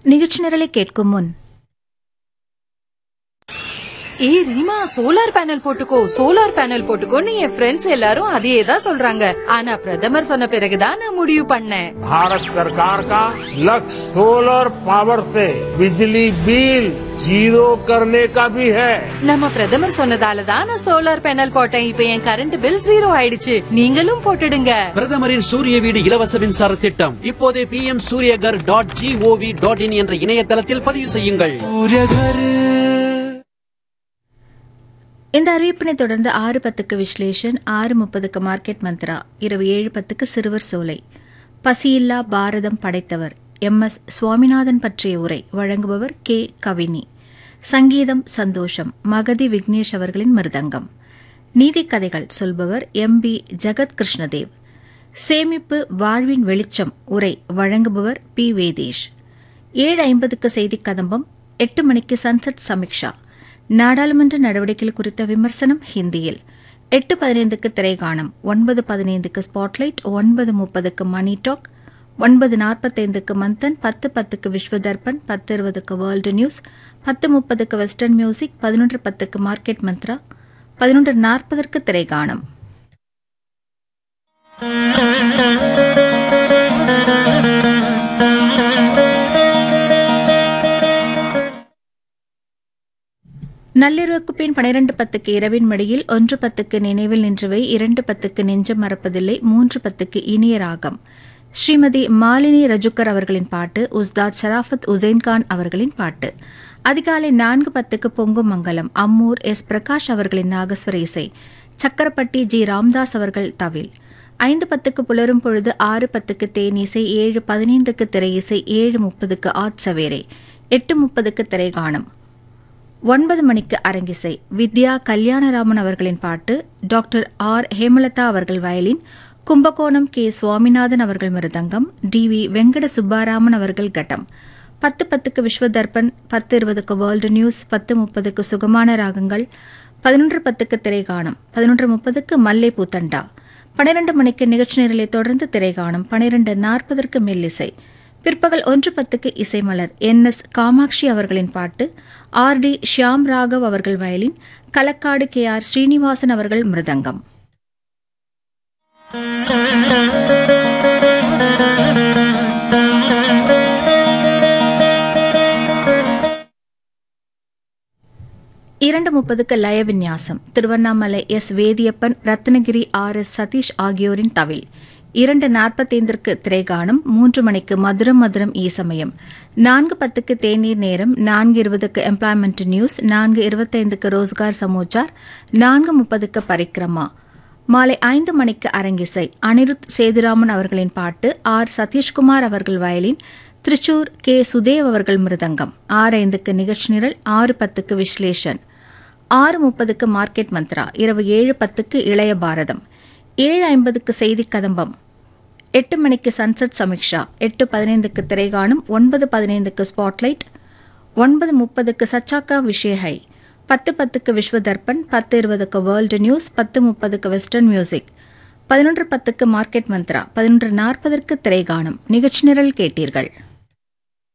நிகழ்ச்சி நிரலை கேட்கும் முன் ஏய் ரீமா சோலார் பேனல் போட்டுக்கோ சோலார் பேனல் போட்டுக்கோன்னு என் ஃப்ரெண்ட்ஸ் எல்லாரும் அதையே தான் சொல்றாங்க ஆனா பிரதமர் சொன்ன பிறகுதான் நான் முடிவு பண்ணேன் भारत सरकार का लक्ष्य सोलर पावर से बिजली बिल जीरो करने का भी है நம்ம பிரதமர் சொன்னதால தான் நான் சோலார் பேனல் போட்டேன் இப்ப என் கரண்ட் பில் ஜீரோ ஆயிடுச்சு நீங்களும் போட்டுடுங்க பிரதமரின் சூரிய வீடு இலவச மின்சார திட்டம் இப்போதே P M Suryaghar dot GOV dot in என்ற இணையதளத்தில் பதிவு செய்யுங்கள் இந்த அறிவிப்பினை தொடர்ந்து ஆறு பத்துக்கு விஸ்லேஷன் ஆறு முப்பதுக்கு மார்க்கெட் மந்த்ரா இரவு ஏழு பத்துக்கு சிறுவர் சோலை பசியில்லா பாரதம் படைத்தவர் எம் எஸ் சுவாமிநாதன் பற்றிய உரை வழங்குபவர் கே கவினி சங்கீதம் சந்தோஷம் மகதி விக்னேஷ் அவர்களின் மிருதங்கம் நீதிக் கதைகள் சொல்பவர் எம் பி ஜெகத் கிருஷ்ணதேவ் சேமிப்பு வாழ்வின் வெளிச்சம் உரை வழங்குபவர் பி வேதேஷ் ஏழு ஐம்பதுக்கு செய்திக் கதம்பம் எட்டு மணிக்கு சன்செட் சமீக்ஷா நாடாளுமன்ற நடவடிக்கைகள் குறித்த விமர்சனம் ஹிந்தியில் எட்டு பதினைந்துக்கு திரைகாணம் ஒன்பது பதினைந்துக்கு ஸ்பாட்லைட் ஒன்பது முப்பதுக்கு மணி டாக் ஒன்பது நாற்பத்தைந்துக்கு மந்தன் பத்து பத்துக்கு விஸ்வதர்பன் பத்து இருபதுக்கு வேர்ல்டு நியூஸ் பத்து முப்பதுக்கு வெஸ்டர்ன் மியூசிக் பதினொன்று பத்துக்கு மார்க்கெட் மந்த்ரா பதினொன்று நாற்பதற்கு திரைகாணம் நள்ளிரவுக்கு பின் பனிரெண்டு பத்துக்கு இரவின் மடியில் ஒன்று பத்துக்கு நினைவில் நின்றவை இரண்டு பத்துக்கு நெஞ்சம் மறப்பதில்லை மூன்று பத்துக்கு இனிய ராகம் ஸ்ரீமதி மாலினி ரஜுக்கர் அவர்களின் பாட்டு உஸ்தாத் ஷராஃபத் உசைன்கான் அவர்களின் பாட்டு அதிகாலை நான்கு பத்துக்கு பொங்கும் மங்கலம் அம்மூர் எஸ் பிரகாஷ் அவர்களின் நாகஸ்வர இசை சக்கரப்பட்டி ஜி ராம்தாஸ் அவர்கள் தவில் ஐந்து பத்துக்கு புலரும் பொழுது ஆறு பத்துக்கு தேனிசை ஏழு பதினைந்துக்கு திரை இசை ஏழு முப்பதுக்கு ஆட்சவேரே எட்டு முப்பதுக்கு திரைகாணம் ஒன்பது மணிக்கு அரங்கிசை வித்யா கல்யாணராமன் அவர்களின் பாட்டு டாக்டர் ஆர் ஹேமலதா அவர்கள் வயலின் கும்பகோணம் கே சுவாமிநாதன் அவர்கள் மிருதங்கம் டி வி வெங்கட சுப்பாராமன் அவர்கள் கட்டம் பத்து பத்துக்கு விஸ்வதர்பன் பத்து இருபதுக்கு வேர்ல்டு நியூஸ் பத்து முப்பதுக்கு சுகமான ராகங்கள் பதினொன்று பத்துக்கு திரைகாணம் பதினொன்று முப்பதுக்கு மல்லை பூத்தண்டா பனிரெண்டு மணிக்கு நிகழ்ச்சி நிரலை தொடர்ந்து திரைகாணம் பனிரெண்டு நாற்பதற்கு மெல்லிசை பிற்பகல் ஒன்று பத்துக்கு இசைமலர் என் எஸ் காமாட்சி அவர்களின் பாட்டு ஆர் டி ஷியாம் ராகவ் அவர்கள் violin Kalakkad K R Srinivasan அவர்கள் மிருதங்கம் இரண்டு முப்பதுக்கு லய விந்யாசம் Tiruvannamalai S Vediyappan Ratnagiri R S Sathish ஆகியோரின் தவில் இரண்டு நாற்பத்தைந்திற்கு திரைகாணம் மூன்று மணிக்கு மதுரம் மதுரம் ஈசமயம் நான்கு பத்துக்கு தேநீர் நேரம் நான்கு இருபதுக்கு எம்ப்ளாய்மெண்ட் நியூஸ் நான்கு இருபத்தைந்துக்கு ரோஸ்கார் சமோச்சார் நான்கு முப்பதுக்கு பரிக்ரமா மாலை ஐந்து மணிக்கு அரங்கிசை அனிருத் சேதுராமன் அவர்களின் பாட்டு ஆர் சதீஷ்குமார் அவர்கள் வயலின் திருச்சூர் கே சுதேவ் அவர்கள் மிருதங்கம் ஆறு ஐந்துக்கு நிகழ்ச்சி நிரல் ஆறு பத்துக்கு விஸ்லேஷன் ஆறு முப்பதுக்கு மார்க்கெட் மந்த்ரா இரவு ஏழு பத்துக்கு இளைய பாரதம் ஏழு ஐம்பதுக்கு செய்தி கதம்பம் எட்டு மணிக்கு சன்செட் சமீக்ஷா எட்டு பதினைந்துக்கு திரைகாணும் ஒன்பது பதினைந்துக்கு ஸ்பாட்லைட் ஒன்பது முப்பதுக்கு சச்சாக்கா விஷயஹை பத்து பத்துக்கு விஸ்வதர்பன் பத்து இருபதுக்கு வேர்ல்டு நியூஸ் பத்து முப்பதுக்கு வெஸ்டர்ன் மியூசிக் பதினொன்று பத்துக்கு மார்க்கெட் மந்த்ரா பதினொன்று நாற்பதற்கு திரைகாணும் நிகழ்ச்சி நிரல் கேட்டீர்கள்